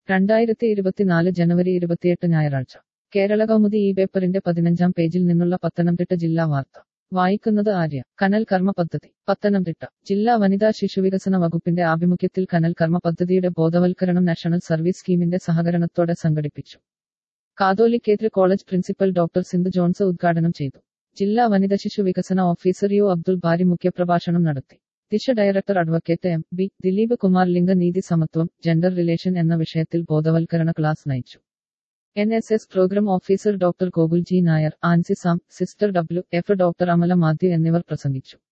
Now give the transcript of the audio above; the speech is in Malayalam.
രണ്ടായിരത്തി ഇരുപത്തിനാല് ജനുവരി ഇരുപത്തിയെട്ട് ഞായറാഴ്ച കേരള കൗമുദി ഈ പേപ്പറിന്റെ പതിനഞ്ചാം പേജിൽ നിന്നുള്ള പത്തനംതിട്ട ജില്ലാ വാർത്ത വായിക്കുന്നത് ആര്യ കനൽ കർമ്മ പദ്ധതി പത്തനംതിട്ട ജില്ലാ വനിതാ ശിശുവികസന വകുപ്പിന്റെ ആഭിമുഖ്യത്തിൽ കനൽ കർമ്മ പദ്ധതിയുടെ ബോധവൽക്കരണം നാഷണൽ സർവീസ് സ്കീമിന്റെ സഹകരണത്തോടെ സംഘടിപ്പിച്ചു Catholicate college principal doctor Sindhu Johns ഉദ്ഘാടനം ചെയ്തു ജില്ലാ വനിതാ ശിശു വികസന ഓഫീസർ യു അബ്ദുൾ ബാരി മുഖ്യപ്രഭാഷണം നടത്തി Disha director advocate M B Dileep Kumar ലിംഗനീതി സമത്വം ജെൻഡർ റിലേഷൻ എന്ന വിഷയത്തിൽ ബോധവൽക്കരണ ക്ലാസ് നയിച്ചു N S S program officer doctor Gokul G Nair Ancy Sam sister W F doctor Amala Mathew എന്നിവർ പ്രസംഗിച്ചു